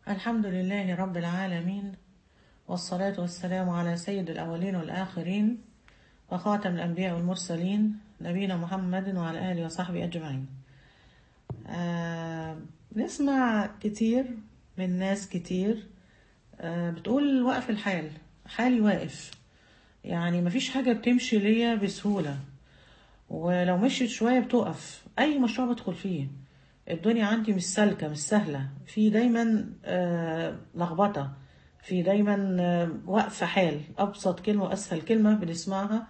الحمد لله رب العالمين والصلاة والسلام على سيد الأولين والآخرين وخاتم الأنبياء والمرسلين نبينا محمد وعلى آله وصحبه أجمعين آه نسمع كتير من ناس كتير آه بتقول وقف الحال حالي واقف يعني مفيش حاجة بتمشي ليا بسهولة ولو مشيت شوية بتقف أي مشروع بدخل فيه الدنيا عندي مش سالكة مش سهلة في دايما آه لخبطة في دايما آه وقف حال أبسط كلمة وأسهل كلمة بنسمعها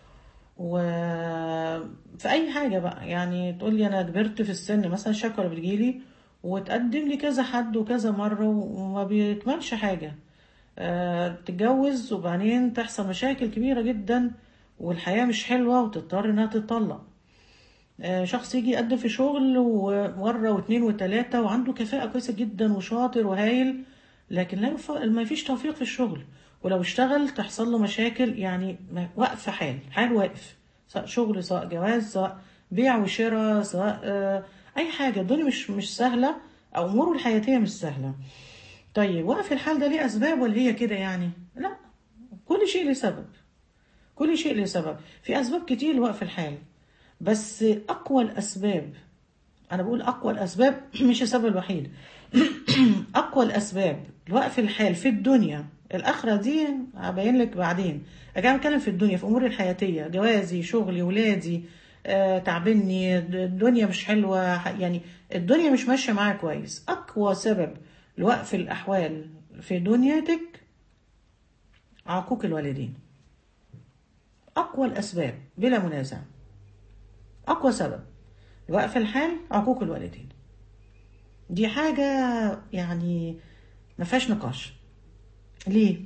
وفي أي حاجة بقى يعني تقول لي أنا كبرت في السن مثلا شكوى بتجيلي وتقدم لي كذا حد وكذا مرة وما بيكملش حاجة آه تتجوز وبعدين تحصل مشاكل كبيرة جدا والحياة مش حلوة وتضطر إنها تتطلق آه شخص يجي يقدم في شغل ومرة واتنين وتلاتة وعنده كفاءة كويسة جدا وشاطر وهايل لكن لا يف... ما فيش توفيق في الشغل ولو اشتغل تحصل له مشاكل يعني واقف حال حال واقف سواء شغل سواء جواز سواء بيع وشراء سواء آه أي حاجة الدنيا مش مش سهلة أو أموره الحياتية مش سهلة طيب وقف الحال ده ليه أسباب ولا هي كده يعني؟ لا كل شيء له سبب كل شيء له سبب في أسباب كتير لوقف الحال بس أقوى الأسباب أنا بقول أقوى الأسباب مش السبب الوحيد أقوى الأسباب لوقف الحال في الدنيا الآخرة دي هبين لك بعدين أنا بتكلم في الدنيا في أموري الحياتية جوازي شغلي ولادي آه، تعبني الدنيا مش حلوة يعني الدنيا مش ماشية معايا كويس أقوى سبب لوقف الأحوال في دنيتك عقوق الوالدين أقوى الأسباب بلا منازع أقوى سبب لوقف الحال عقوق الوالدين دي حاجة يعني ما فيهاش نقاش ليه؟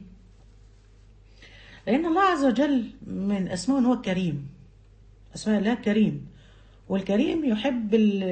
لأن الله عز وجل من أسمائه هو الكريم أسماء الله كريم والكريم يحب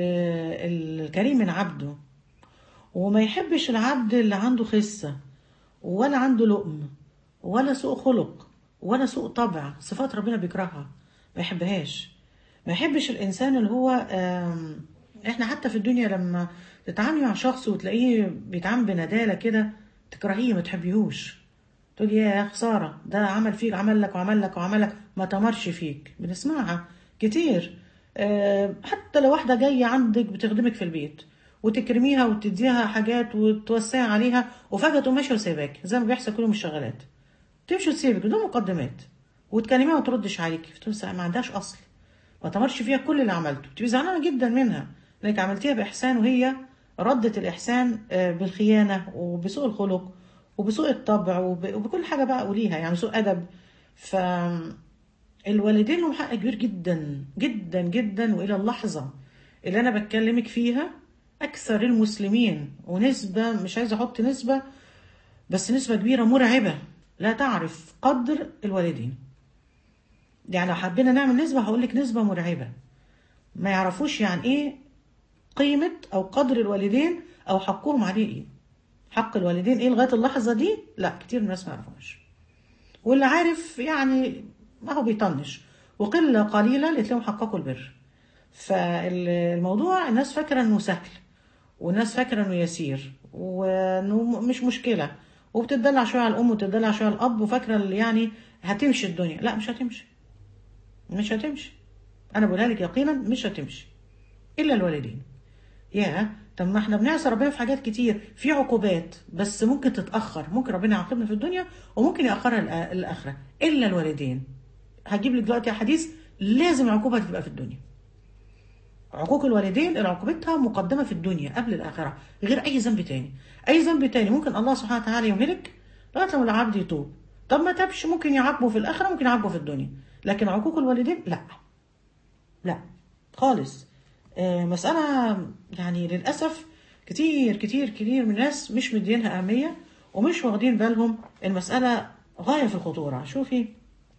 الكريم من عبده وما يحبش العبد اللي عنده خسة ولا عنده لؤم ولا سوء خلق ولا سوء طبع صفات ربنا بيكرهها ما يحبهاش ما يحبش الإنسان اللي هو احنا حتى في الدنيا لما تتعاملي مع شخص وتلاقيه بيتعامل بندالة كده تكرهيه ما تحبيهوش تقولي يا خسارة ده عمل فيك عمل لك وعمل لك وعمل لك ما تمرش فيك بنسمعها كتير أه حتى لو واحدة جاية عندك بتخدمك في البيت وتكرميها وتديها حاجات وتوسعي عليها وفجأة تقوم ماشية وسايباك زي ما بيحصل كل يوم الشغالات تمشي وتسيبك بدون مقدمات وتكلميها وما تردش عليك فتقول ما عندهاش أصل ما تمرش فيها كل اللي عملته تبقي زعلانة جدا منها لانك عملتيها بإحسان وهي ردت الإحسان بالخيانة وبسوء الخلق وبسوء الطبع وبكل حاجة بقى قوليها يعني سوء أدب ف الوالدين لهم حق كبير جدا جدا جدا وإلى اللحظة اللي أنا بتكلمك فيها أكثر المسلمين ونسبة مش عايزة أحط نسبة بس نسبة كبيرة مرعبة لا تعرف قدر الوالدين يعني لو حبينا نعمل نسبة هقول لك نسبة مرعبة ما يعرفوش يعني إيه قيمة أو قدر الوالدين أو حقهم عليه إيه حق الوالدين إيه لغاية اللحظة دي لا كتير من الناس ما يعرفوش واللي عارف يعني ما هو بيطنش وقلة قليلة اللي تلاقيهم حققوا البر فالموضوع الناس فاكرة انه سهل والناس فاكرة انه يسير وانه مش مشكلة وبتدلع شوية على الأم وتدلع شوية على الأب وفاكرة اللي يعني هتمشي الدنيا لا مش هتمشي مش هتمشي أنا بقولها لك يقينا مش هتمشي إلا الوالدين يا طب ما احنا بنعصي ربنا في حاجات كتير في عقوبات بس ممكن تتأخر ممكن ربنا يعاقبنا في الدنيا وممكن يأخرها الآخرة إلا الوالدين هجيب لك دلوقتي حديث لازم عقوبة تبقى في الدنيا عقوق الوالدين عقوبتها مقدمة في الدنيا قبل الآخرة غير أي ذنب تاني أي ذنب تاني ممكن الله سبحانه وتعالى يمهلك لغاية لما العبد يتوب طب ما تبش ممكن يعاقبه في الآخرة ممكن يعاقبه في الدنيا لكن عقوق الوالدين لا لا خالص آه مسألة يعني للأسف كتير كتير كتير من الناس مش مدينها أهمية ومش واخدين بالهم المسألة غاية في الخطورة شوفي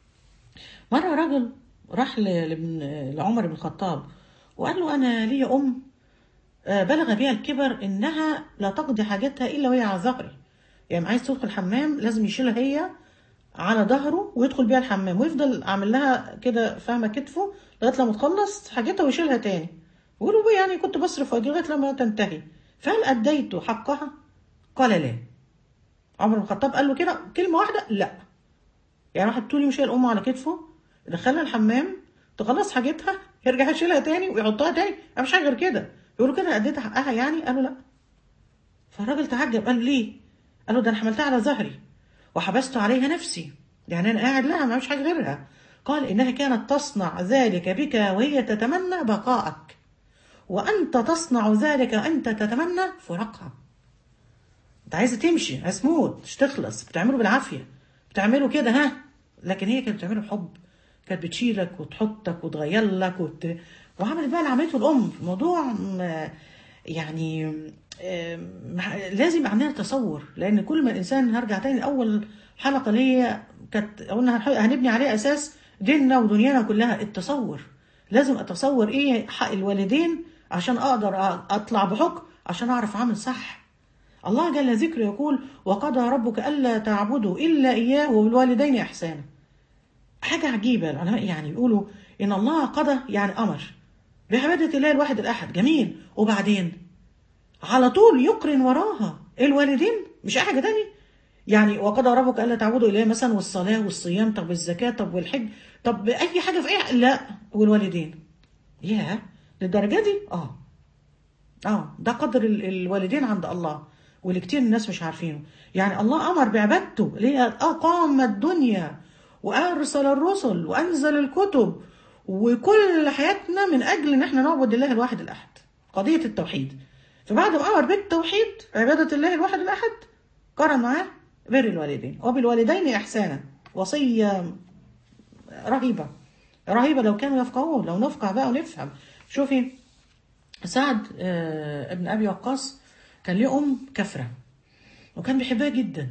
مرة راجل راح لعمر بن الخطاب وقال له أنا لي أم بلغ بها الكبر إنها لا تقضي حاجتها إلا وهي على ظهري يعني عايز تدخل الحمام لازم يشيلها هي على ظهره ويدخل بيها الحمام ويفضل عامل لها كده فاهمة كتفه لغاية لما تخلص حاجتها ويشيلها تاني يقولوا يعني كنت بصرف وأجي لغاية لما تنتهي فهل أديت حقها؟ قال لا عمر بن الخطاب قال له كده كلمه واحده لا يعني واحد طول يمشي الام على كتفه يدخلها الحمام تخلص حاجتها يرجع يشيلها تاني ويحطها تاني أنا مش حاجه غير كده يقولوا كده اديت حقها يعني قالوا لا فالراجل تعجب قال له ليه قال له ده انا حملتها على ظهري وحبست عليها نفسي يعني انا قاعد لها ما مش حاجه غيرها قال انها كانت تصنع ذلك بك وهي تتمنى بقاءك وانت تصنع ذلك وانت تتمنى فراقها انت عايزه تمشي عايز تموت مش تخلص بتعمله بالعافيه بتعمله كده ها لكن هي كانت بتعمله بحب كانت بتشيلك وتحطك وتغير لك وت... وعملت بقى اللي عملته الام الموضوع م- يعني آم، مع- لازم يبقى عندنا تصور لان كل ما الانسان هرجع تاني لاول حلقه اللي هي كانت قلنا هنح- هنبني عليها اساس ديننا ودنيانا كلها التصور لازم اتصور ايه حق الوالدين عشان اقدر أ- اطلع بحكم عشان اعرف اعمل صح الله جل ذكره يقول وقضى ربك الا تعبدوا الا اياه وبالوالدين احسانا حاجه عجيبه العلماء يعني بيقولوا ان الله قضى يعني امر بعباده الله الواحد الاحد جميل وبعدين على طول يقرن وراها الوالدين مش اي حاجه تاني يعني وقضى ربك الا تعبدوا اليه مثلا والصلاه والصيام طب والزكاه طب والحج طب اي حاجه في اي لا والوالدين يا للدرجه دي اه اه ده قدر ال- الوالدين عند الله واللي كتير من الناس مش عارفينه يعني الله امر بعبادته اللي هي اقام الدنيا وارسل الرسل وانزل الكتب وكل حياتنا من اجل ان احنا نعبد الله الواحد الاحد قضيه التوحيد فبعد ما امر بالتوحيد عباده الله الواحد الاحد قرن معاه بر الوالدين وبالوالدين احسانا وصيه رهيبه رهيبه لو كانوا يفقهون لو نفقه بقى ونفهم شوفي سعد آه، ابن ابي وقاص كان له ام كفره وكان بيحبها جدا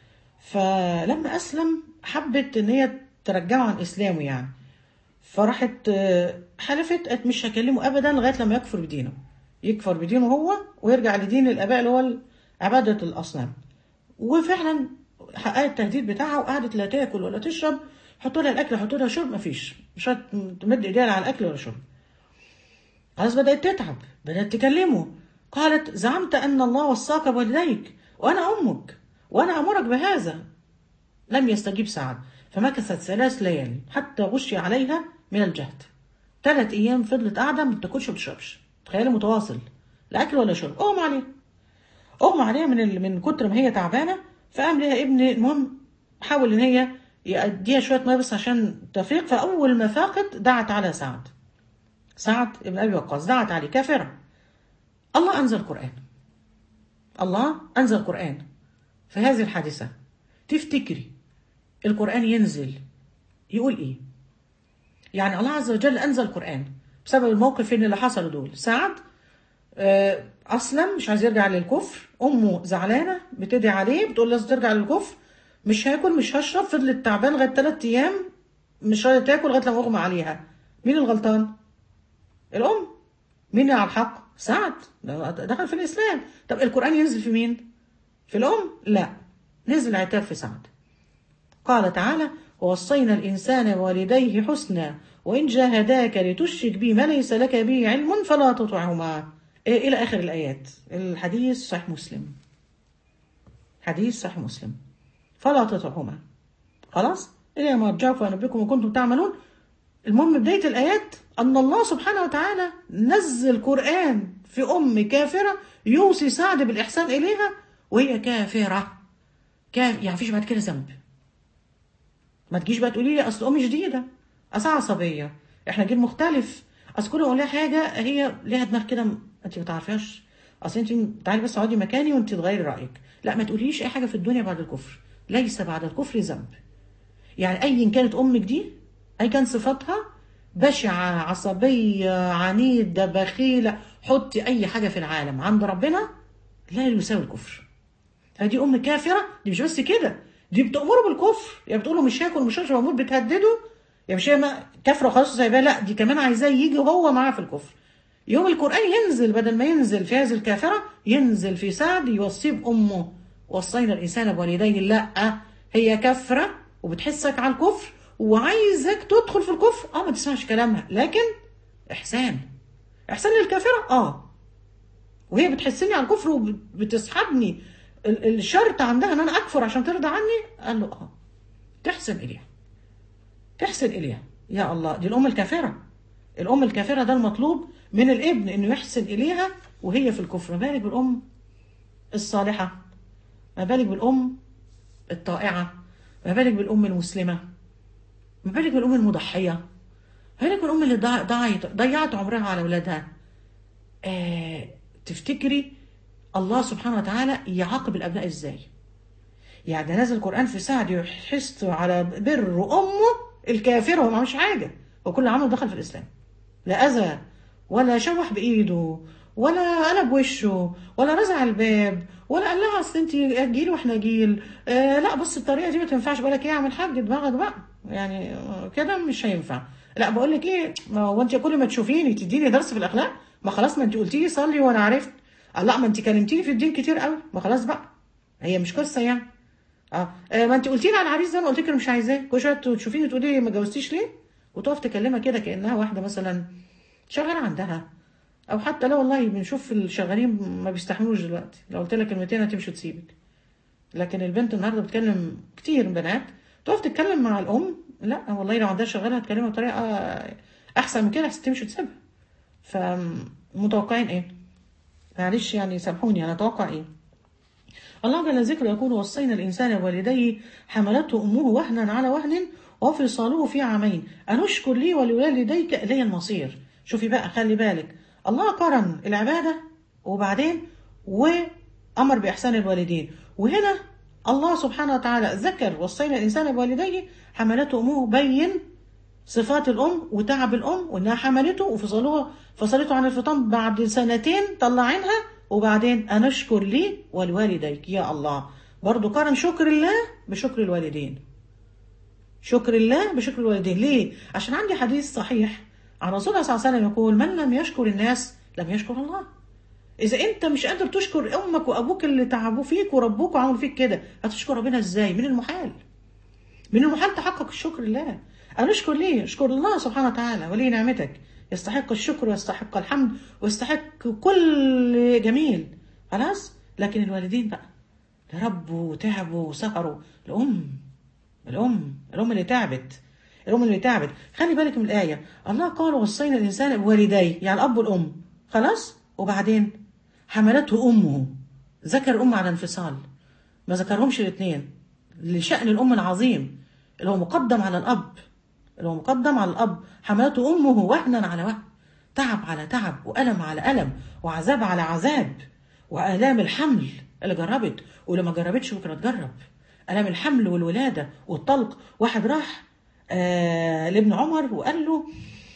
فلما اسلم حبت ان هي ترجعه عن اسلامه يعني فراحت آه، حلفت قالت مش هكلمه ابدا لغايه لما يكفر بدينه يكفر بدينه هو ويرجع لدين الاباء اللي هو عباده الاصنام وفعلا حققت التهديد بتاعها وقعدت لا تاكل ولا تشرب حطوا لها الاكل حطوا لها شرب مفيش مش هتمد ايديها على الاكل ولا شرب خلاص بدأت تتعب بدأت تكلمه قالت زعمت أن الله وصاك بوالديك وأنا أمك وأنا أمرك بهذا لم يستجيب سعد فمكثت ثلاث ليالي حتى غشي عليها من الجهد ثلاث أيام فضلت قاعدة ما بتاكلش وما بتشربش تخيلي متواصل لا أكل ولا شرب أغمى عليها أغمى عليها من ال... من كتر ما هي تعبانة فقام لها ابن المهم حاول إن هي يأديها شوية مية بس عشان تفيق فأول ما فاقت دعت على سعد سعد بن ابي وقاص دعت عليه كافرة الله انزل القران الله انزل القران في هذه الحادثه تفتكري القران ينزل يقول ايه يعني الله عز وجل انزل القران بسبب الموقف اللي حصل دول سعد آه، اسلم مش عايز يرجع للكفر امه زعلانه بتدعي عليه بتقول لازم ترجع للكفر مش هاكل مش هشرب فضلت تعبان لغايه ثلاث ايام مش راضيه تاكل لغايه لما اغمى عليها مين الغلطان الأم مين اللي على الحق؟ سعد ده دخل في الإسلام طب القرآن ينزل في مين؟ في الأم؟ لا نزل العتاب في سعد قال تعالى ووصينا الإنسان بوالديه حسنا وإن جاهداك لتشرك بي ما ليس لك به علم فلا تطعهما إيه إلى آخر الآيات الحديث صحيح مسلم حديث صحيح مسلم فلا تطعهما خلاص إلى ما أرجعكم وأنبئكم وكنتم تعملون المهم بداية الآيات أن الله سبحانه وتعالى نزل قرآن في أم كافرة يوصي سعد بالإحسان إليها وهي كافرة كاف يعني مفيش بعد كده ذنب ما تجيش بقى تقولي لي أصل أمي جديدة أصل عصبية إحنا جيل مختلف أصل كل ما أقول لها حاجة هي ليها دماغ كده م- أنت ما تعرفيهاش أصل أنت تعالي بس اقعدي مكاني وأنت تغيري رأيك لا ما تقوليش أي حاجة في الدنيا بعد الكفر ليس بعد الكفر ذنب يعني ايا كانت امك دي اي كان صفاتها بشعة عصبية عنيدة بخيلة حطي اي حاجة في العالم عند ربنا لا يساوي الكفر فدي ام كافرة دي مش بس كده دي بتأمره بالكفر يا بتقول له مش هاكل مش هشرب اموت بتهدده يا مش هي ما- كافرة خلاص زي لا دي كمان عايزاه يجي هو معاه في الكفر يوم القرآن ينزل بدل ما ينزل في هذه الكافرة ينزل في سعد يوصيه بأمه وصينا الإنسان بوالديه لا هي كافرة وبتحسك على الكفر وعايزك تدخل في الكفر اه ما تسمعش كلامها لكن إحسان إحسان للكافرة اه وهي بتحسني على الكفر وبتسحبني ال- الشرط عندها ان انا اكفر عشان ترضى عني قال له اه تحسن اليها تحسن اليها يا الله دي الام الكافره الام الكافره ده المطلوب من الابن انه يحسن اليها وهي في الكفر ما بالك بالام الصالحه ما بالك بالام الطائعه ما بالك بالام المسلمه ما بالك بالام المضحيه ما بالك بالام اللي ضاع- ضاعت ضيعت عمرها على اولادها آه تفتكري الله سبحانه وتعالى يعاقب الابناء ازاي يعني ده نازل القران في سعد يحث على بر امه الكافره وما عملش حاجه وكل عمل دخل في الاسلام لا اذى ولا شوح بايده ولا قلب وشه ولا رزع الباب ولا قال لها اصل انت جيل واحنا جيل آه لا بص الطريقه دي ما تنفعش بقول لك ايه اعمل حاج دماغك بقى يعني آه، كده مش هينفع لا بقول لك ايه ما هو انت كل ما تشوفيني تديني درس في الاخلاق ما خلاص ما انت قلتي لي صلي وانا عرفت آه، لا ما انت كلمتيني في الدين كتير قوي ما خلاص بقى هي مش قصه يعني اه آه، ما انت قلتي لي على العريس ده انا قلت لك أنا مش عايزاه كل شويه تشوفيني تقولي ما جوزتيش ليه وتقف تكلمها كده كانها واحده مثلا شغاله عندها او حتى لا والله بنشوف الشغالين ما بيستحملوش دلوقتي لو قلت لك كلمتين هتمشي وتسيبك لكن البنت النهارده بتكلم كتير بنات تقف تتكلم مع الام لا والله لو عندها شغاله هتكلمها بطريقه احسن من كده احسن تمشي وتسيبها فمتوقعين ايه معلش يعني سامحوني انا اتوقع ايه الله جل ذكره يقول وصينا الإنسان بوالديه حملته أمه وهنا على وهن وفصاله في عامين أنشكر لي ولوالديك إلي المصير شوفي بقى خلي بالك الله قرن العبادة وبعدين وأمر بإحسان الوالدين وهنا الله سبحانه وتعالى ذكر وصينا الإنسان بوالديه حملته أمه بين صفات الأم وتعب الأم وإنها حملته وفصلوها فصلته عن الفطام بعد سنتين طلعينها وبعدين أنا أشكر لي ولوالديك يا الله برضو قارن شكر الله بشكر الوالدين شكر الله بشكر الوالدين ليه؟ عشان عندي حديث صحيح عن رسول الله صلى الله عليه وسلم يقول من لم يشكر الناس لم يشكر الله إذا أنت مش قادر تشكر أمك وأبوك اللي تعبوا فيك وربوك وعملوا فيك كده هتشكر ربنا إزاي؟ من المحال من المحال تحقق الشكر لله أنا أشكر ليه؟ أشكر الله سبحانه وتعالى ولي نعمتك يستحق الشكر ويستحق الحمد ويستحق كل جميل خلاص لكن الوالدين بقى ربوا وتعبوا وسهروا الأم الأم الأم اللي تعبت الأم اللي تعبت خلي بالك من الآية الله قال وصينا الإنسان بوالديه يعني الأب والأم خلاص وبعدين حملته أمه ذكر الأم على انفصال ما ذكرهمش الاثنين لشأن الأم العظيم اللي هو مقدم على الأب اللي هو مقدم على الأب حملته أمه وهنا على وهن تعب على تعب وألم على ألم وعذاب على عذاب وآلام الحمل اللي جربت واللي ما جربتش ممكن تجرب آلام الحمل والولادة والطلق واحد راح آه لابن عمر وقال له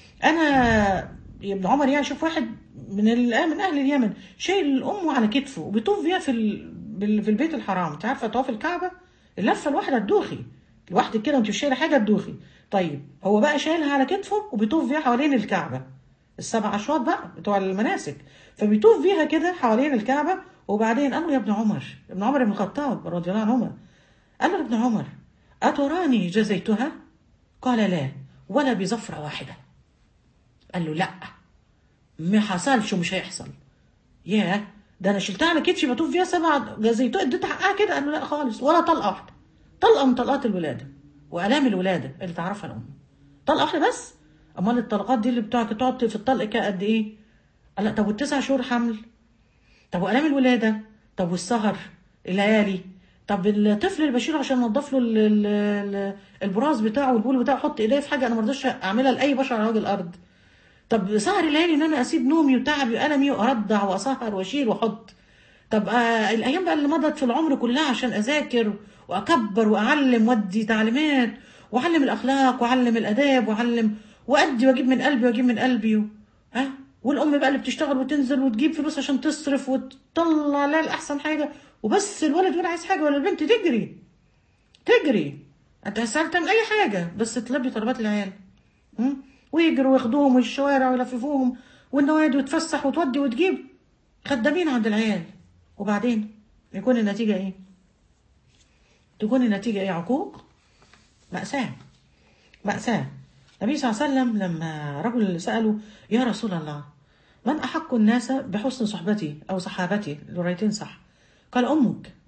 أنا ابن عمر يعني شوف واحد من ال- من أهل اليمن شايل أمه على كتفه وبيطوف بيها في ال- بال- في البيت الحرام أنت عارفة طواف الكعبة اللفة الواحدة تدوخي لوحدك كده وأنت مش شايلة حاجة تدوخي طيب هو بقى شايلها على كتفه وبيطوف بيها حوالين الكعبة السبع أشواط بقى بتوع المناسك فبيطوف بيها كده حوالين الكعبة وبعدين قال له يا ابن عمر ابن عمر بن الخطاب رضي الله عنهما قال له يا ابن عمر أتراني جزيتها قال لا ولا بزفرة واحدة قال له لا ما حصلش ومش هيحصل ياه ده انا شلتها على كتفي بطوف فيها سبع جزيتات اديت حقها كده قال له لا خالص ولا طلقه واحده طلقه من طلقات الولاده والام الولاده اللي تعرفها الام طلقه واحده بس امال الطلقات دي اللي بتاعك تقعد في الطلق كده قد ايه قال لا طب والتسع شهور حمل طب والام الولاده طب والسهر الليالي طب الطفل اللي بشيله عشان انضف له ال- ال- ال- البراز بتاعه والبول بتاعه احط ايديه في حاجه انا ما رضيتش اعملها لاي بشر على وجه الارض طب سهر الليالي ان انا اسيب نومي وتعبي والمي وارضع واسهر واشيل واحط طب آه الايام بقى اللي مضت في العمر كلها عشان اذاكر واكبر واعلم وادي تعليمات واعلم الاخلاق واعلم الاداب واعلم وادي واجيب من قلبي واجيب من قلبي و... ها والام بقى اللي بتشتغل وتنزل وتجيب فلوس عشان تصرف وتطلع لها الاحسن حاجه وبس الولد يقول عايز حاجه ولا البنت تجري تجري انت سألت تعمل اي حاجه بس تلبي طلبات العيال م? ويجروا وياخدوهم والشوارع ويلففوهم والنوادي وتفسح وتودي وتجيب خدامين عند العيال وبعدين يكون النتيجة ايه تكون النتيجة ايه عقوق مأساة مأساة النبي صلى الله عليه وسلم لما رجل سأله يا رسول الله من أحق الناس بحسن صحبتي أو صحابتي الروايتين صح قال أمك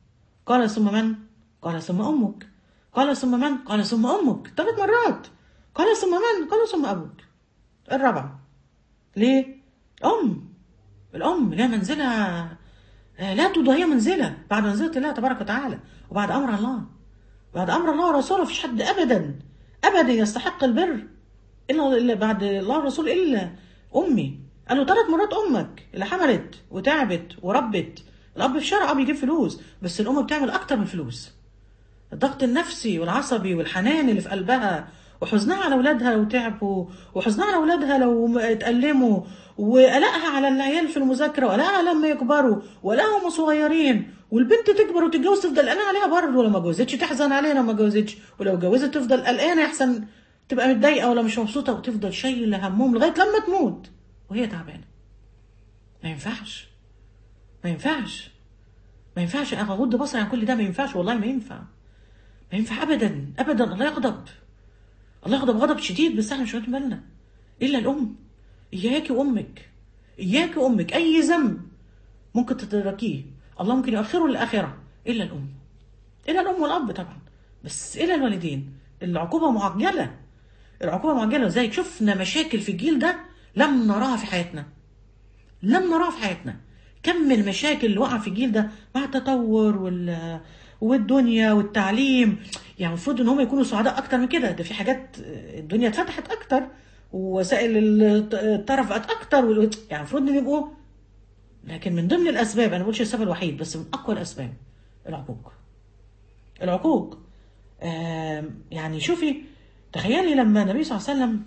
قال ثم من قال ثم امك قال ثم من قال ثم امك ثلاث مرات قال ثم من قال ثم ابوك الرابعه ليه ام الام لها منزله آه، لا تضاهي منزله بعد منزله الله تبارك وتعالى وبعد امر الله بعد امر الله ورسوله مفيش حد ابدا ابدا يستحق البر الا إلا بعد الله والرسول الا امي قال له ثلاث مرات امك اللي حملت وتعبت وربت الاب في شرع اه بيجيب فلوس بس الام بتعمل اكتر من فلوس الضغط النفسي والعصبي والحنان اللي في قلبها وحزنها على اولادها لو تعبوا وحزنها على اولادها لو اتألموا وقلقها على العيال في المذاكره وقلقها لما يكبروا وقلقها هم صغيرين والبنت تكبر وتتجوز تفضل قلقانه عليها برضه ولو ما اتجوزتش تحزن عليها لو ما اتجوزتش ولو اتجوزت تفضل قلقانه احسن تبقى متضايقه ولا مش مبسوطه وتفضل شايله همهم لغايه لما تموت وهي تعبانه ما ينفعش ما ينفعش ما ينفعش اغض بصري عن كل ده ما ينفعش والله ما ينفع ما ينفع ابدا ابدا الله يغضب الله يغضب غضب شديد بس احنا مش واخدين بالنا الا الام اياك وامك اياك وامك اي ذنب ممكن تتركيه الله ممكن يؤخره للاخره الا الام الا الام والاب طبعا بس الا الوالدين العقوبه معجله العقوبه معجله زي شفنا مشاكل في الجيل ده لم نراها في حياتنا لم نراها في حياتنا كم من المشاكل اللي وقع في الجيل ده مع التطور وال والدنيا والتعليم يعني المفروض ان هم يكونوا سعداء اكتر من كده ده في حاجات الدنيا اتفتحت اكتر ووسائل الطرف بقت اكتر وال- يعني المفروض ان يبقوا لكن من ضمن الاسباب انا ما بقولش السبب الوحيد بس من اقوى الاسباب العقوق العقوق آم، يعني شوفي تخيلي لما النبي صلى الله عليه وسلم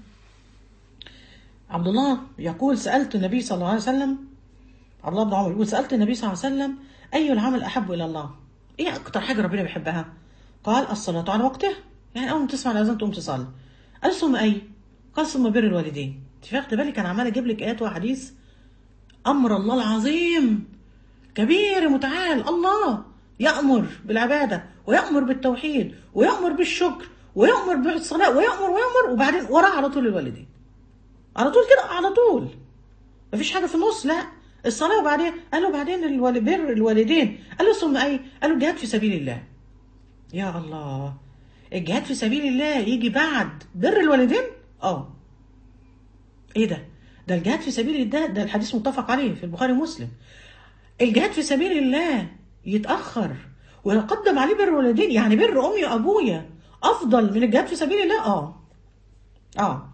عبد الله يقول سألت النبي صلى الله عليه وسلم عبد الله بن عمر يقول سألت النبي صلى الله عليه وسلم أي العمل أحب إلى الله إيه أكتر حاجة ربنا بيحبها قال الصلاة على وقتها يعني أول ما تسمع الأذان تقوم تصلي قال ثم أي قال ثم بر الوالدين انت واخده بالك انا عمال اجيب لك ايات وحديث امر الله العظيم كبير متعال الله يأمر بالعبادة ويأمر بالتوحيد ويأمر بالشكر ويأمر بالصلاة ويأمر ويأمر وبعدين وراه على طول الوالدين على طول كده على طول مفيش حاجة في النص لا الصلاة وبعدين قال له بعدين الوال- بر الوالدين قال له ثم أي قال له الجهاد في سبيل الله يا الله الجهاد في سبيل الله يجي بعد بر الوالدين اه ايه ده ده الجهاد في سبيل الله ده الحديث متفق عليه في البخاري ومسلم الجهاد في سبيل الله يتأخر ويقدم عليه بر الوالدين يعني بر أمي وأبويا أفضل من الجهاد في سبيل الله اه اه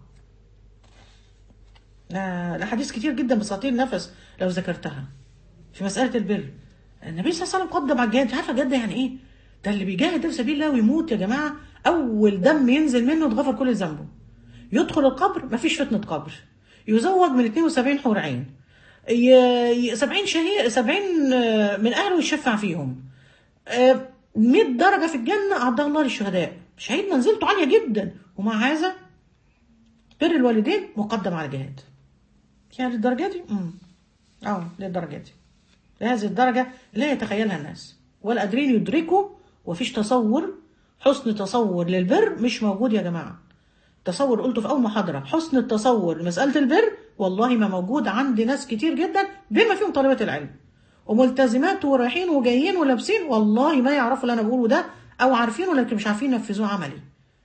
آه، الأحاديث كتير جدا بساطير نفس لو ذكرتها في مسألة البر النبي صلى الله عليه وسلم قدم على الجهاد عارفة الجهاد ده يعني إيه؟ ده اللي بيجاهد ده في سبيل الله ويموت يا جماعة أول دم ينزل منه اتغفر كل ذنبه يدخل القبر مفيش فتنة قبر يزوج من 72 حور عين ي- ي- 70 شهيد 70 آه، من أهله يشفع فيهم آه، 100 درجة في الجنة أعدها الله للشهداء شهيد منزلته عالية جدا ومع هذا بر الوالدين مقدم على الجهاد يعني للدرجة دي؟ امم اه للدرجة دي لهذه الدرجة لا يتخيلها الناس ولا قادرين يدركوا وفيش تصور حسن تصور للبر مش موجود يا جماعة تصور قلته في أول محاضرة حسن التصور لمسألة البر والله ما موجود عند ناس كتير جدا بما فيهم طالبات العلم وملتزمات ورايحين وجايين ولابسين والله ما يعرفوا اللي أنا بقوله ده أو عارفينه لكن مش عارفين ينفذوه عملي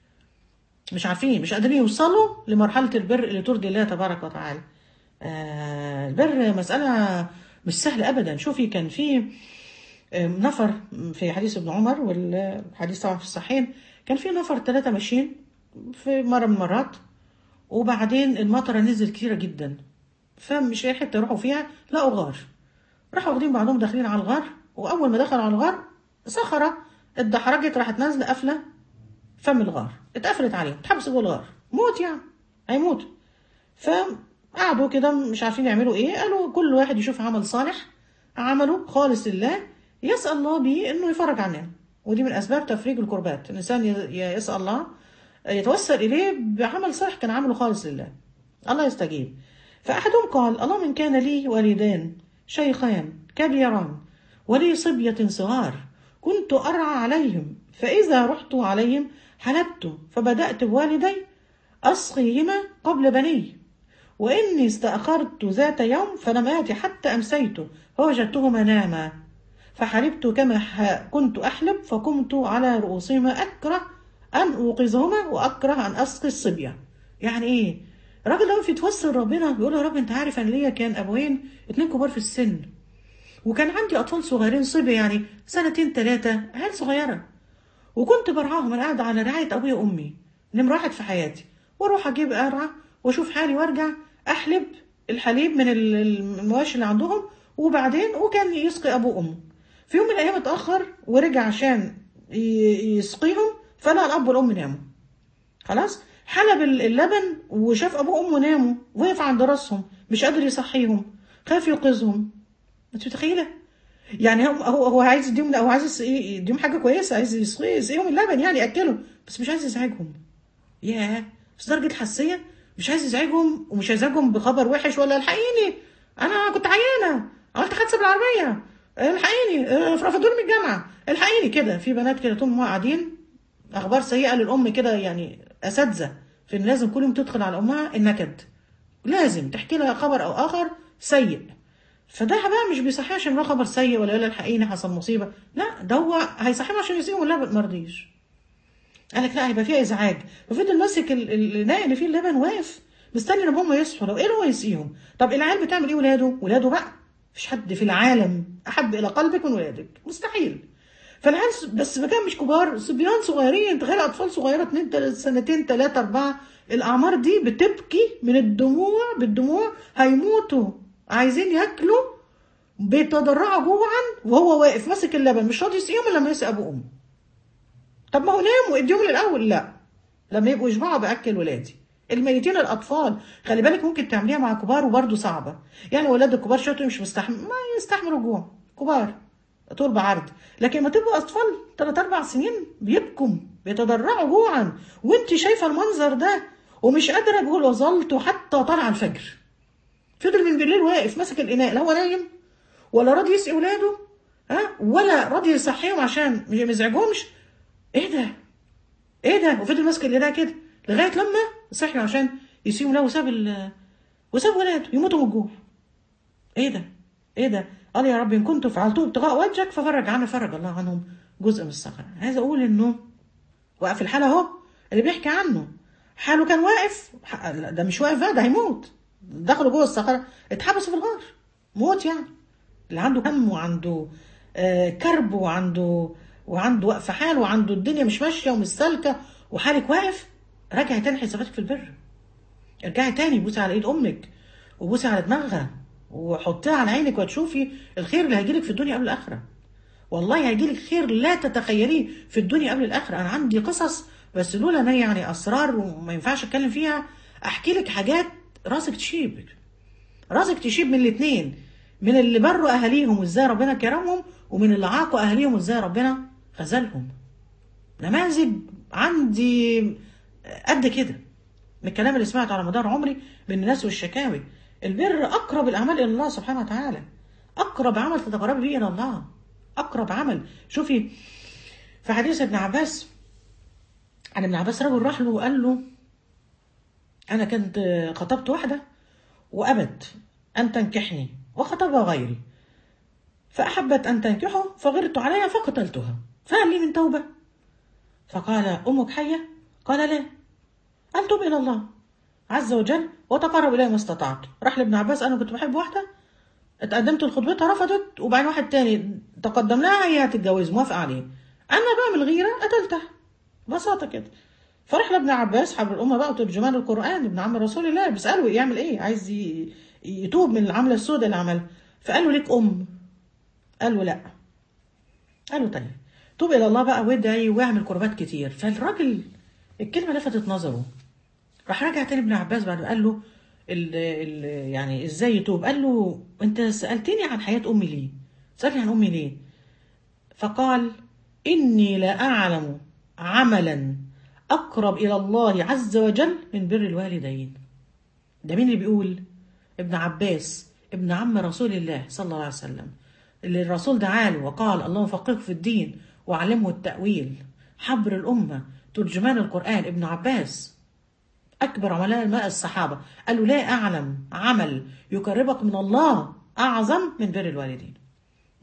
مش عارفين مش قادرين يوصلوا لمرحلة البر اللي ترضي الله تبارك وتعالى آه البر مسألة مش سهلة أبدا شوفي كان في آه، نفر في حديث ابن عمر والحديث طبعا في الصحيحين كان في نفر ثلاثة ماشيين في مرة من المرات وبعدين المطرة نزل كتيرة جدا فمش أي حتة يروحوا فيها لقوا غار راحوا واخدين بعضهم داخلين على الغار وأول ما دخلوا على الغار صخرة اتدحرجت راحت نازلة قافلة فم الغار اتقفلت عليهم اتحبسوا جوه الغار موت يعني هيموتوا فقعدوا كده مش عارفين يعملوا ايه قالوا كل واحد يشوف عمل صالح عمله خالص لله يسأل الله بيه انه يفرج عننا ودي من اسباب تفريج الكربات الانسان ي- ي- يسأل الله يتوسل اليه بعمل صالح كان عمله خالص لله الله يستجيب فاحدهم قال اللهم ان كان لي والدان شيخان كبيران ولي صبية صغار كنت أرعى عليهم فإذا رحت عليهم حلبت فبدأت بوالدي أسقيهما قبل بني وإني استأخرت ذات يوم فلم آتي حتى أمسيت فوجدتهما ناما فحلبت كما ح- كنت أحلب فقمت على رؤوسهما أكره أن أوقظهما وأكره أن أسقي الصبية يعني إيه الراجل ده واقف يتوسل ربنا بيقول يا رب أنت عارف أنا ليا كان أبوين اتنين كبار في السن وكان عندي أطفال صغيرين صبي يعني سنتين ثلاثة عيال صغيرة وكنت برعاهم انا قاعده على رعايه ابويا وامي نمره واحد في حياتي واروح اجيب ارعى واشوف حالي وارجع احلب الحليب من ال- المواشي اللي عندهم وبعدين وكان يسقي ابوه وامه في يوم من الايام اتاخر ورجع عشان ي- يسقيهم فلقى الاب والام ناموا خلاص حلب ال- اللبن وشاف ابوه وامه ناموا وقف عند راسهم مش قادر يصحيهم خاف يوقظهم انت متخيله يعني هو هو هو عايز يديهم هو عايز يس- يديهم حاجه كويسه عايز يسقي- يسقيهم اللبن يعني ياكلهم بس مش عايز يزعجهم ياه بس درجه حساسيه مش عايز يزعجهم ومش هيزعجهم بخبر وحش ولا الحقيني انا كنت عيانه عملت حادثه بالعربيه الحقيني اه، رفضوني من الجامعه الحقيني كده في بنات كده طول ما هم قاعدين اخبار سيئه للام كده يعني اساتذه في ان لازم كل يوم تدخل على امها النكد لازم تحكي لها خبر او اخر سيء فده بقى مش بيصحيها عشان هو خبر سيء ولا يقول لها الحقيني حصل مصيبه لا ده هو هيصحيهم عشان يسيبهم اللبن ما رضيش قال لك لا هيبقى فيها ازعاج ففضل ماسك ال- ال- الناقل اللي فيه اللبن واقف مستني ان هم يصحوا لو ايه هو يسقيهم طب العيال بتعمل ايه ولاده ولاده بقى مفيش حد في العالم احب الى قلبك من ولادك مستحيل فالعيال س- بس ما كان مش كبار صبيان صغيرين تخيل اطفال صغيره اتنين تل- سنتين ثلاثه اربعه الاعمار دي بتبكي من الدموع بالدموع هيموتوا عايزين ياكلوا بيتضرعوا جوعا وهو واقف ماسك اللبن مش راضي يسقيهم الا لما يسقي ابو امه طب ما هو ناموا اديهم للاول لا لما يبقوا يشبعوا باكل ولادي الميتين الاطفال خلي بالك ممكن تعمليها مع كبار وبرضه صعبه يعني ولاد الكبار شويه مش مستحمل ما يستحملوا جوع كبار طول بعرض لكن ما تبقوا اطفال 3 4 سنين بيبكوا بيتضرعوا جوعا وانت شايفه المنظر ده ومش قادره اقول وظلت حتى طلع الفجر فضل من بالليل واقف ماسك الاناء لا هو نايم ولا راضي يسقي ولاده ها ولا راضي يصحيهم عشان ما يزعجهمش ايه ده ايه ده وفضل ماسك الاناء كده لغايه لما صحي عشان يسيبوا له وساب ال وساب ولاده يموتوا من الجوع ايه ده ايه ده قال يا رب ان كنت فعلته ابتغاء وجهك ففرج عنا فرج الله عنهم جزء من الصخره عايز اقول انه وقف الحاله اهو اللي بيحكي عنه حاله كان واقف ح- لا، ده مش واقف بقى ده هيموت دخلوا جوه الصخره اتحبسوا في الغار موت يعني اللي عنده هم وعنده آه كرب وعنده وعنده وقف حال وعنده الدنيا مش ماشيه ومش سالكه وحالك واقف راجعي تاني حساباتك في البر ارجعي تاني بوسي على ايد امك وبوسي على دماغها وحطيها على عينك وتشوفي الخير اللي هيجيلك في الدنيا قبل الاخره والله هيجيلك خير لا تتخيليه في الدنيا قبل الاخره انا عندي قصص بس لولا انا يعني اسرار وما ينفعش اتكلم فيها احكي لك حاجات راسك تشيب راسك تشيب من الاثنين من اللي بروا اهاليهم وازاي ربنا كرمهم ومن اللي عاقوا اهاليهم وازاي ربنا خذلهم نماذج عندي قد كده من الكلام اللي سمعته على مدار عمري من الناس والشكاوي البر اقرب الاعمال الى الله سبحانه وتعالى اقرب عمل تتقربي به الى الله اقرب عمل شوفي في حديث ابن عباس عن ابن عباس رجل راح له وقال له انا كنت خطبت واحده وابت ان تنكحني وخطبها غيري فاحبت ان تنكحه فغرت عليها فقتلتها فهل لي من توبه فقال امك حيه قال لا قال توب الى الله عز وجل وتقرب اليه ما استطعت راح لابن عباس انا كنت بحب واحده اتقدمت لخطبتها رفضت وبعدين واحد تاني تقدم لها هي هتتجوز موافقه عليه انا بقى من الغيره قتلتها ببساطه كده فراح لابن عباس حبر الامه بقى وترجمان القران ابن عم رسول الله بيساله يعمل ايه عايز ي- يتوب من العمله السوداء اللي عملها فقال له ليك ام قال له لا قال له طيب توب الى الله بقى وادعي واعمل قربات كتير فالراجل الكلمه لفتت نظره راح رجع تاني ابن عباس بعد ما قال له ال ال يعني ازاي يتوب قال له انت سالتني عن حياه امي ليه سالتني عن امي ليه فقال اني لا اعلم عملا اقرب الى الله عز وجل من بر الوالدين ده مين اللي بيقول ابن عباس ابن عم رسول الله صلى الله عليه وسلم اللي الرسول دعا له وقال اللهم فقهه في الدين وعلمه التأويل حبر الأمة ترجمان القرآن ابن عباس أكبر علماء الصحابة قالوا لا أعلم عمل يقربك من الله أعظم من بر الوالدين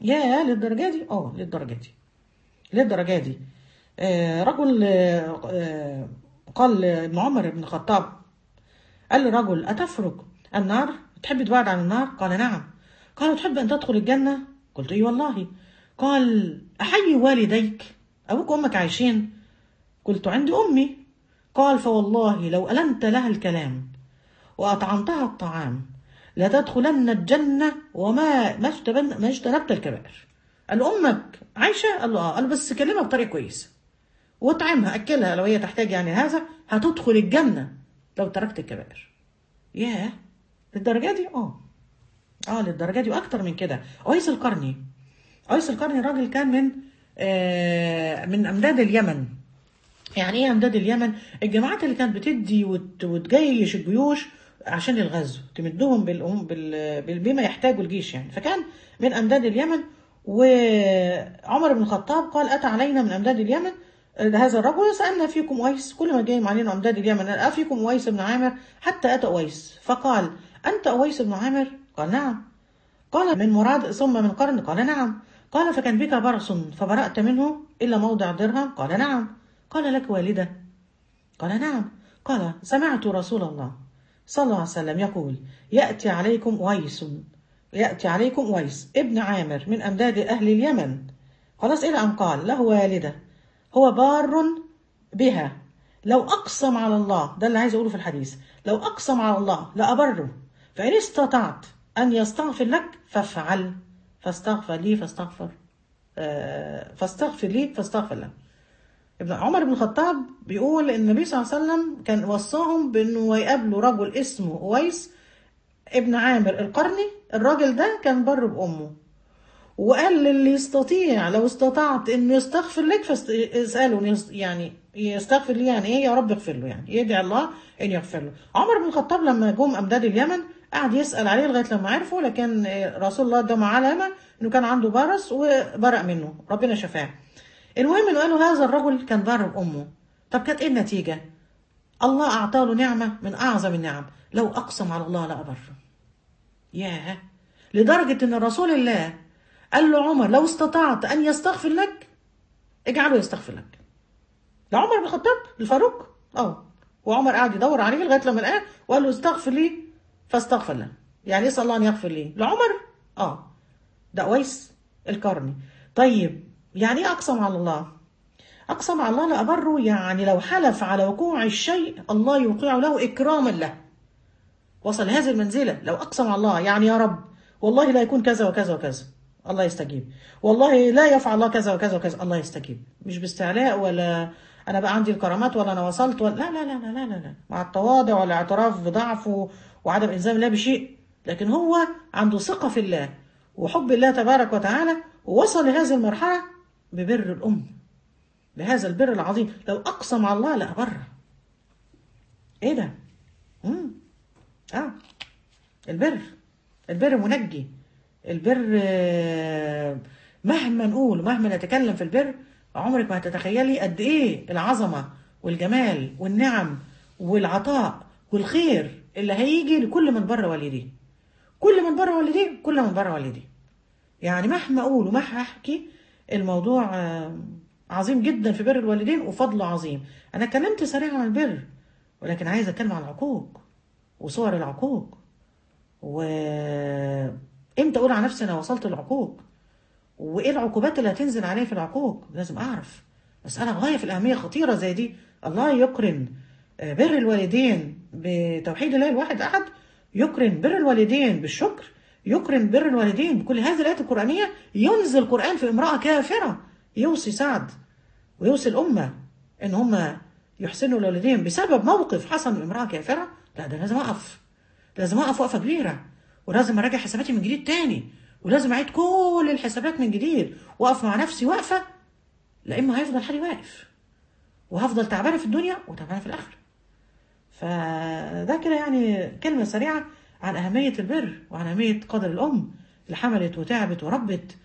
يا للدرجة دي اه للدرجة دي للدرجة دي آه رجل آه آه قال ابن عمر بن الخطاب قال لرجل أتفرج النار تحب تبعد عن النار قال نعم قال تحب أن تدخل الجنة قلت إيه والله قال أحيي والديك أبوك وأمك عايشين قلت عندي أمي قال فوالله لو ألنت لها الكلام وأطعمتها الطعام لتدخلن الجنة وما ما اجتبن- ما اجتنبت الكبائر قال له أمك عايشة قال له آه قال له بس كلمها بطريقة كويسة واطعمها أكلها لو هي تحتاج يعني هذا هتدخل الجنة لو تركت الكبائر ياه للدرجة دي اه اه للدرجة دي واكتر من كده أويس القرني أويس القرني راجل كان من آه من أمداد اليمن يعني ايه امداد اليمن الجماعات اللي كانت بتدي وت- وتجيش الجيوش عشان الغزو تمدهم بالأم بال... بال- بما يحتاجه الجيش يعني فكان من امداد اليمن وعمر بن الخطاب قال اتى علينا من امداد اليمن هذا الرجل سالنا فيكم اويس كل ما جاي علينا امداد اليمن قال افيكم اويس بن عامر حتى اتى اويس فقال انت اويس بن عامر قال نعم قال من مراد ثم من قرن قال نعم قال فكان بك برص فبرأت منه إلا موضع درهم قال نعم قال لك والدة قال نعم قال سمعت رسول الله صلى الله عليه وسلم يقول يأتي عليكم ويس يأتي عليكم ويس ابن عامر من أمداد أهل اليمن خلاص إلى أن قال له والدة هو بار بها لو أقسم على الله ده اللي عايز أقوله في الحديث لو أقسم على الله لأبره فإن استطعت أن يستغفر لك فافعل فاستغفر لي فاستغفر آه، فاستغفر لي فاستغفر له ابن عمر بن الخطاب بيقول ان النبي صلى الله عليه وسلم كان وصاهم بانه يقابلوا رجل اسمه اويس ابن عامر القرني الراجل ده كان بر بامه وقال للي يستطيع لو استطعت انه يستغفر لك فاساله يعني يستغفر لي يعني ايه يا رب اغفر له يعني يدعي الله ان يغفر له عمر بن الخطاب لما جم امداد اليمن قعد يسال عليه لغايه لما عرفه لكن رسول الله ادى علامه انه كان عنده برص وبرأ منه ربنا شفاه المهم انه قالوا هذا الرجل كان بر بامه طب كانت ايه النتيجه الله اعطاه له نعمه من اعظم النعم لو اقسم على الله لابره ياه لدرجه ان رسول الله قال له عمر لو استطعت ان يستغفر لك اجعله يستغفر لك ده عمر بن الخطاب الفاروق اه وعمر قعد يدور عليه لغايه لما لقاه وقال له استغفر لي فاستغفر له يعني يسال الله ان يغفر لي لعمر اه ده اويس القرني طيب يعني ايه اقسم على الله اقسم على الله لابره يعني لو حلف على وقوع الشيء الله يوقعه له اكراما له وصل هذه المنزله لو اقسم على الله يعني يا رب والله لا يكون كذا وكذا وكذا الله يستجيب والله لا يفعل الله كذا وكذا وكذا الله يستجيب مش باستعلاء ولا انا بقى عندي الكرامات ولا انا وصلت ولا لا لا لا لا لا لا, لا. مع التواضع والاعتراف بضعفه وعدم الزام الله بشيء لكن هو عنده ثقه في الله وحب الله تبارك وتعالى ووصل لهذه المرحله ببر الام بهذا البر العظيم لو اقسم على الله لابره ايه ده امم اه البر البر منجي البر آه، مهما نقول ومهما نتكلم في البر عمرك ما هتتخيلي قد ايه العظمه والجمال والنعم والعطاء والخير اللي هيجي لكل من بر والديه كل من بر والديه كل من بر والديه يعني مهما اقول ومهما احكي الموضوع آه، عظيم جدا في بر الوالدين وفضله عظيم انا اتكلمت سريعا عن البر ولكن عايزه اتكلم عن العقوق وصور العقوق و امتى اقول على نفسي انا وصلت للعقوق وايه العقوبات اللي هتنزل عليا في العقوق لازم اعرف مساله غايه في الاهميه خطيره زي دي الله يقرن آه، بر الوالدين بتوحيد الله الواحد احد يقرن بر الوالدين بالشكر يقرن بر الوالدين بكل هذه الايات القرانيه ينزل القران في امراه كافره يوصي سعد ويوصي الامه ان هم يحسنوا لوالديهم بسبب موقف حصل من امراه كافره لا ده لازم اقف لازم اقف وقفه كبيره ولازم اراجع حساباتي من جديد تاني ولازم اعيد كل الحسابات من جديد واقف مع نفسي وقفه لا اما هيفضل حالي واقف وهفضل تعبانه في الدنيا وتعبانه في الاخره فده كده يعني كلمه سريعه عن اهميه البر وعن اهميه قدر الام اللي حملت وتعبت وربت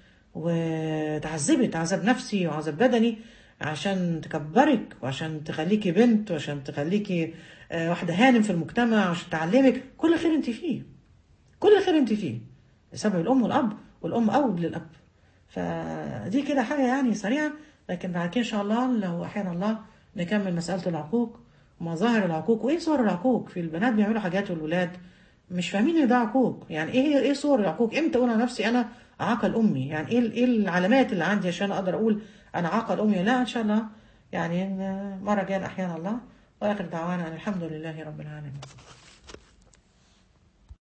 وتعذبت عذاب نفسي وعذاب بدني عشان تكبرك وعشان تخليكي بنت وعشان تخليكي آه، واحده هانم في المجتمع عشان تعلمك كل خير انت فيه كل خير انت فيه بسبب الام والاب والام اول للاب فدي كده حاجة يعني سريعة لكن بعد كده إن شاء الله لو أحيانا الله نكمل مسألة العقوق ومظاهر العقوق وإيه صور العقوق في البنات بيعملوا حاجات والولاد مش فاهمين إن ده عقوق يعني إيه هي إيه صور العقوق إمتى أقول على نفسي أنا عاقل أمي يعني إيه إيه العلامات اللي عندي عشان أقدر أقول أنا عاقل أمي لا إن شاء الله يعني مرة جاية أحيانا الله وآخر دعوانا أن الحمد لله رب العالمين